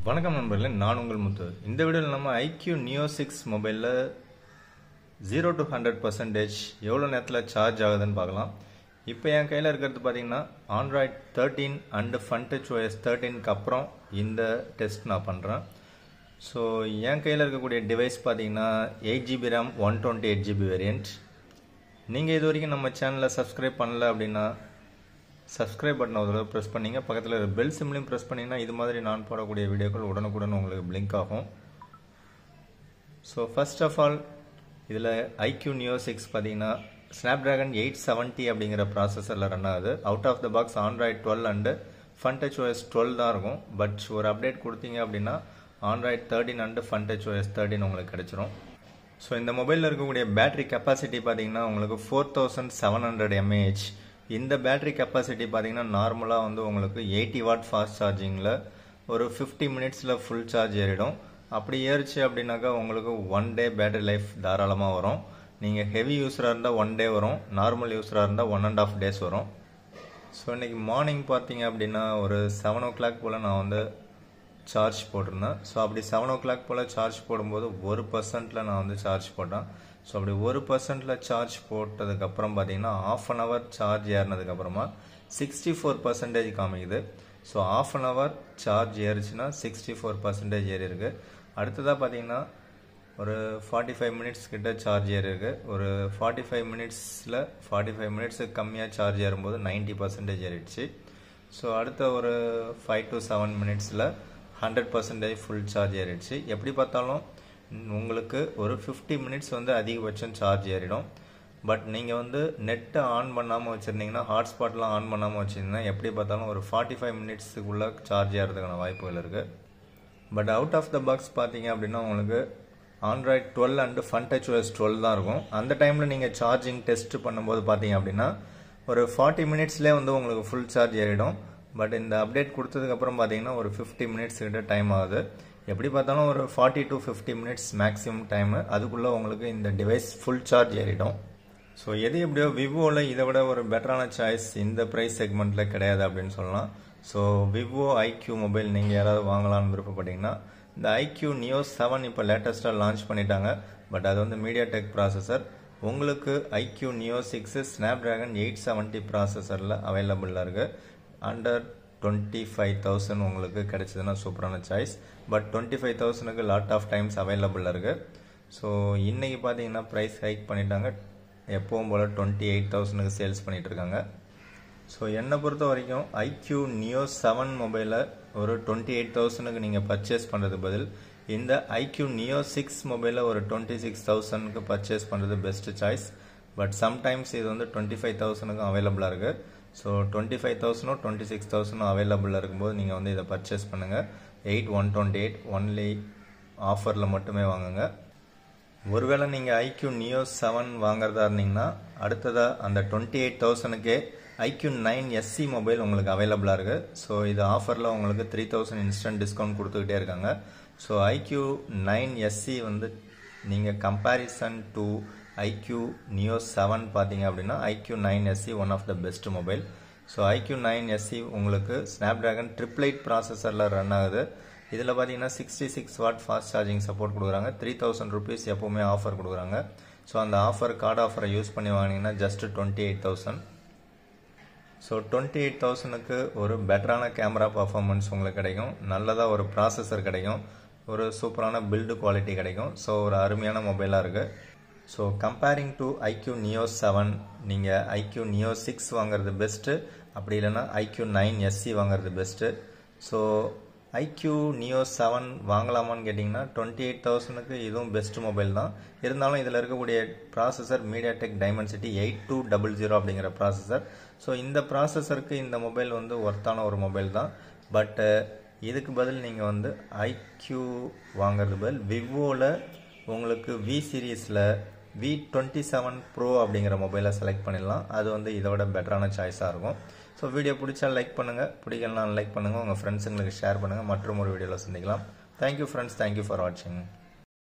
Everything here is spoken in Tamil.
வணக்கம் நண்பர்களே நான் உங்கள் முத்து இந்த வீடியோவில் நம்ம ஐக்யூ நியோ சிக்ஸ் மொபைலில் ஜீரோ டு ஹண்ட்ரட் பர்சன்டேஜ் எவ்வளோ நேரத்தில் சார்ஜ் ஆகுதுன்னு பார்க்கலாம் இப்போ என் கையில் இருக்கிறது பார்த்தீங்கன்னா Android thirteen and Funtouch OS தேர்ட்டீனுக்கு அப்புறம் இந்த டெஸ்ட் நான் பண்ணுறேன் ஸோ என் கையில் இருக்கக்கூடிய டிவைஸ் பார்த்தீங்கன்னா eight GB RAM one twenty eight GB variant நீங்கள் இது வரைக்கும் நம்ம சேனலை சப்ஸ்கிரைப் பண்ணல அப்படின்னா சப்ஸ்கிரைப் பட்டன் ஒரு தடவை ப்ரெஸ் பண்ணிங்க பக்கத்தில் இருக்க பெல் சிம்லையும் ப்ரெஸ் பண்ணிங்கன்னா இது மாதிரி நான் போடக்கூடிய வீடியோக்கள் உடனுக்குடன் உங்களுக்கு பிளிங்க் ஆகும் ஸோ ஃபர்ஸ்ட் ஆஃப் ஆல் இதில் ஐக்யூ நியோ சிக்ஸ் பார்த்தீங்கன்னா ஸ்னாப்ட்ராகன் எயிட் செவன்ட்டி அப்படிங்கிற ப்ராசஸரில் ரன் ஆகுது out of the box Android twelve and Funtouch OS twelve தான் இருக்கும் பட் ஒரு அப்டேட் கொடுத்தீங்க அப்படின்னா Android thirteen and Funtouch OS thirteen உங்களுக்கு கிடைச்சிரும் ஸோ இந்த மொபைலில் இருக்கக்கூடிய பேட்டரி கெப்பாசிட்டி பார்த்தீங்கன்னா உங்களுக்கு four thousand seven hundred mAh இந்த பேட்டரி கெப்பாசிட்டி பார்த்தீங்கன்னா நார்மலாக வந்து உங்களுக்கு எயிட்டி வாட் ஃபாஸ்ட் சார்ஜிங்கில் ஒரு ஃபிஃப்டி மினிட்ஸில் ஃபுல் சார்ஜ் ஏறிடும் அப்படி ஏறிச்சு அப்படின்னாக்கா உங்களுக்கு ஒன் டே பேட்டரி லைஃப் தாராளமாக வரும் நீங்கள் ஹெவி யூஸராக இருந்தால் ஒன் டே வரும் நார்மல் யூஸராக இருந்தால் ஒன் அண்ட் ஆஃப் டேஸ் வரும் ஸோ இன்றைக்கி மார்னிங் பார்த்தீங்க அப்படின்னா ஒரு செவன் ஓ கிளாக் போல் நான் வந்து சார்ஜ் போட்டிருந்தேன் ஸோ அப்படி செவன் ஓ கிளாக் போல் சார்ஜ் போடும்போது ஒரு பர்சன்ட்டில் நான் வந்து சார்ஜ் போட்டேன் ஸோ அப்படி ஒரு பர்சன்ட்டில் சார்ஜ் போட்டதுக்கப்புறம் பார்த்தீங்கன்னா ஆஃப் அன் ஹவர் சார்ஜ் ஏறினதுக்கப்புறமா சிக்ஸ்டி ஃபோர் பர்சன்டேஜ் காமிக்குது so half an hour charge ஏறிச்சுன்னா சிக்ஸ்டி ஃபோர் பர்சன்டேஜ் ஏறி இருக்கு அடுத்ததாக பார்த்தீங்கன்னா ஒரு ஃபார்ட்டி ஃபைவ் மினிட்ஸ் கிட்ட சார்ஜ் ஏறி இருக்கு ஒரு ஃபார்ட்டி ஃபைவ் மினிட்ஸில் ஃபார்ட்டி ஃபைவ் மினிட்ஸுக்கு கம்மியாக சார்ஜ் ஏறும்போது நைன்ட்டி பர்சன்டேஜ் ஏறிடுச்சு ஸோ அடுத்த ஒரு ஃபைவ் டு செவன் மினிட்ஸில் ஹண்ட்ரட் பர்சன்டேஜ் ஃபுல் சார்ஜ் ஏறிடுச்சு எப்படி பார்த்தாலும் உங்களுக்கு ஒரு ஃபிஃப்டி மினிட்ஸ் வந்து அதிகபட்சம் சார்ஜ் ஏறிடும் பட் நீங்கள் வந்து நெட்டை ஆன் பண்ணாமல் வச்சுருந்தீங்கன்னா ஹாட்ஸ்பாட்லாம் ஆன் பண்ணாமல் வச்சுருந்தீங்கன்னா எப்படி பார்த்தாலும் ஒரு ஃபார்ட்டி ஃபைவ் மினிட்ஸுக்குள்ளே சார்ஜ் ஏறதுக்கான வாய்ப்புகள் இருக்குது but out of the box பார்த்தீங்க அப்படின்னா உங்களுக்கு Android twelve and Funtouch OS twelve தான் இருக்கும் அந்த டைமில் நீங்கள் சார்ஜிங் டெஸ்ட் பண்ணும்போது பார்த்தீங்க அப்படின்னா ஒரு ஃபார்ட்டி மினிட்ஸ்லேயே வந்து உங்களுக்கு ஃபுல் சார்ஜ் ஏறிடும் பட் இந்த அப்டேட் கொடுத்ததுக்கப்புறம் பார்த்தீங்கன்னா ஒரு ஃபிஃப்டி மினிட்ஸ் கிட்ட டைம் ஆகுது எப்படி பார்த்தாலும் ஒரு forty to fifty minutes maximum time அதுக்குள்ளே உங்களுக்கு இந்த டிவைஸ் ஃபுல் சார்ஜ் ஏறிடும் ஸோ எது எப்படியோ விவோவில் இதை விட ஒரு பெட்டரான சாய்ஸ் இந்த ப்ரைஸ் செக்மெண்ட்டில் கிடையாது அப்படின்னு சொல்லலாம் ஸோ விவோ ஐக்யூ மொபைல் நீங்கள் யாராவது வாங்கலாம்னு விருப்பப்பட்டீங்கன்னா இந்த ஐக்யூ நியோ செவன் இப்போ லேட்டஸ்ட்டாக லான்ச் பண்ணிட்டாங்க பட் அது வந்து மீடியா டெக் ப்ராசஸர் உங்களுக்கு iQOO neo six Snapdragon eight seventy ப்ராசஸரில் அவைலபிளாக இருக்குது அண்டர் டுவெண்ட்டி ஃபைவ் தௌசண்ட் உங்களுக்கு கிடைச்சதுன்னா சூப்பரான சாய்ஸ் பட் டுவெண்ட்டி ஃபைவ் தௌசண்ட்க்கு லாட் ஆஃப் டைம்ஸ் அவைலபிளாக இருக்குது ஸோ இன்றைக்கி பார்த்தீங்கன்னா ப்ரைஸ் ஹைக் பண்ணிட்டாங்க எப்பவும் போல் டுவெண்ட்டி எயிட் தௌசண்ட்க்கு சேல்ஸ் பண்ணிகிட்டு இருக்காங்க ஸோ என்னை பொறுத்த வரைக்கும் ஐக்யூ நியோ செவன் மொபைலை ஒரு டுவெண்ட்டி எயிட் தௌசண்ட்க்கு நீங்கள் பர்ச்சேஸ் பண்ணுறது பதில் இந்த ஐக்யூ நியோ சிக்ஸ் மொபைலை ஒரு டுவெண்ட்டி சிக்ஸ் தௌசண்ட்க்கு பர்ச்சேஸ் பண்ணுறது பெஸ்ட் சாய்ஸ் பட் சம்டைம்ஸ் இது வந்து டுவெண்ட்டி ஃபைவ் தௌசண்ட்க்கும் அவைலபிளாக இருக்குது ஸோ டுவெண்ட்டி ஃபைவ் தௌசண்டும் டுவெண்ட்டி சிக்ஸ் தௌசண்டும் அவைலபிளாக இருக்கும்போது நீங்கள் வந்து இதை பர்ச்சேஸ் பண்ணுங்கள் eight one twenty eight only ஆஃபரில் மட்டுமே வாங்குங்க ஒருவேளை நீங்கள் ஐக்யூ நியோ செவன் வாங்குறதா இருந்தீங்கன்னா அடுத்ததாக அந்த டுவெண்ட்டி எயிட் தௌசண்ட்க்கே ஐக்யூ நைன் எஸ்சி மொபைல் உங்களுக்கு அவைலபிளாக இருக்குது ஸோ இது ஆஃபரில் உங்களுக்கு த்ரீ தௌசண்ட் இன்ஸ்டன்ட் டிஸ்கவுண்ட் கொடுத்துக்கிட்டே இருக்காங்க ஸோ ஐக்யூ நைன் எஸ்சி வந்து நீங்கள் comparison to iQOO neo seven பார்த்தீங்க அப்படின்னா iQOO nine SE one of the best mobile so iQOO nine SE உங்களுக்கு ஸ்னாப்ட்ராகன் ட்ரிபிள் எயிட் ப்ராசஸரில் ரன் ஆகுது இதில் பார்த்தீங்கன்னா sixty six watt fast charging support கொடுக்குறாங்க த்ரீ தௌசண்ட் ருபீஸ் எப்போவுமே ஆஃபர் கொடுக்குறாங்க ஸோ அந்த ஆஃபர் கார்டு ஆஃபரை யூஸ் பண்ணி வாங்கினீங்கன்னா just twenty eight thousand so twenty eight தௌசண்ட்க்கு ஒரு பெட்டரான கேமரா பர்ஃபார்மன்ஸ் உங்களுக்கு கிடைக்கும் நல்லதாக ஒரு ப்ராசஸர் கிடைக்கும் ஒரு சூப்பரான பில்டு குவாலிட்டி கிடைக்கும் ஸோ ஒரு அருமையான மொபைலாக இருக்குது so comparing to iQOO neo seven நீங்கள் ஐக்யூ நியோ சிக்ஸ் வாங்குறது பெஸ்ட்டு அப்படி இல்லைன்னா ஐக்யூ நைன் எஸ்சி வாங்குறது best so iQOO neo seven வாங்கலாமான்னு கேட்டிங்கன்னா டுவெண்ட்டி எயிட் தௌசண்ட்க்கு இதுவும் பெஸ்ட் மொபைல் தான் இருந்தாலும் இதில் இருக்கக்கூடிய processor MediaTek Dimensity eight two double zero அப்படிங்கிற ப்ராசஸர் ஸோ இந்த ப்ராசஸருக்கு இந்த மொபைல் வந்து ஒர்த்தான ஒரு மொபைல் தான் பட் இதுக்கு பதில் நீங்கள் வந்து ஐக்யூ வாங்குறது பதில் விவோவில் உங்களுக்கு வி சீரீஸில் வி டுவெண்ட்டி செவன் ப்ரோ அப்படிங்கிற மொபைலை செலக்ட் பண்ணிடலாம் அது வந்து இதை விட பெட்டரான சாய்ஸாக இருக்கும் ஸோ வீடியோ பிடிச்சா லைக் பண்ணுங்கள் பிடிக்கலாம் லைக் பண்ணுங்கள் உங்கள் ஃப்ரெண்ட்ஸுங்களுக்கு ஷேர் பண்ணுங்கள் மற்றும் ஒரு வீடியோவில் சந்திக்கலாம் தேங்க்யூ ஃப்ரெண்ட்ஸ் தேங்க்யூ ஃபார் வாட்சிங்